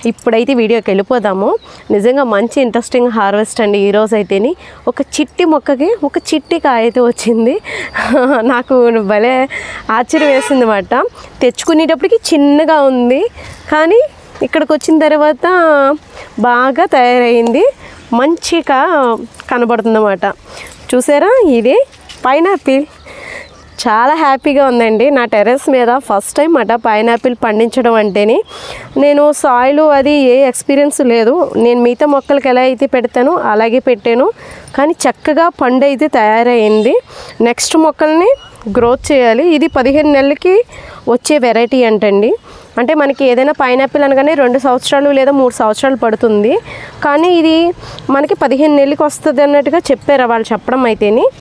ఇప్పుడైతే వీడియోకి వెళ్ళిపోదాము నిజంగా మంచి ఇంట్రెస్టింగ్ హార్వెస్ట్ అండి ఈరోజు అయితేని ఒక చిట్టి మొక్కకి ఒక చిట్టి కాయ అయితే వచ్చింది నాకు భలే ఆశ్చర్యం వేసింది అనమాట తెచ్చుకునేటప్పటికి చిన్నగా ఉంది కానీ ఇక్కడికి వచ్చిన తర్వాత బాగా తయారైంది మంచిగా కనబడుతుంది అన్నమాట చూసారా ఇది పైనాపిల్ చాలా హ్యాపీగా ఉందండి నా టెర్రస్ మీద ఫస్ట్ టైం అట పైనాపిల్ పండించడం అంటేని నేను సాయిల్ అది ఏ ఎక్స్పీరియన్స్ లేదు నేను మిగతా మొక్కలకి ఎలా అయితే పెడతానో అలాగే పెట్టాను కానీ చక్కగా పండు అయితే తయారైంది నెక్స్ట్ మొక్కల్ని గ్రోత్ చేయాలి ఇది పదిహేను నెలలకి వచ్చే వెరైటీ అంటండి అంటే మనకి ఏదైనా పైనాపిల్ అనగానే రెండు సంవత్సరాలు లేదా మూడు సంవత్సరాలు పడుతుంది కానీ ఇది మనకి పదిహేను నెలలకి వస్తుంది అన్నట్టుగా చెప్పారు వాళ్ళు చెప్పడం అయితేని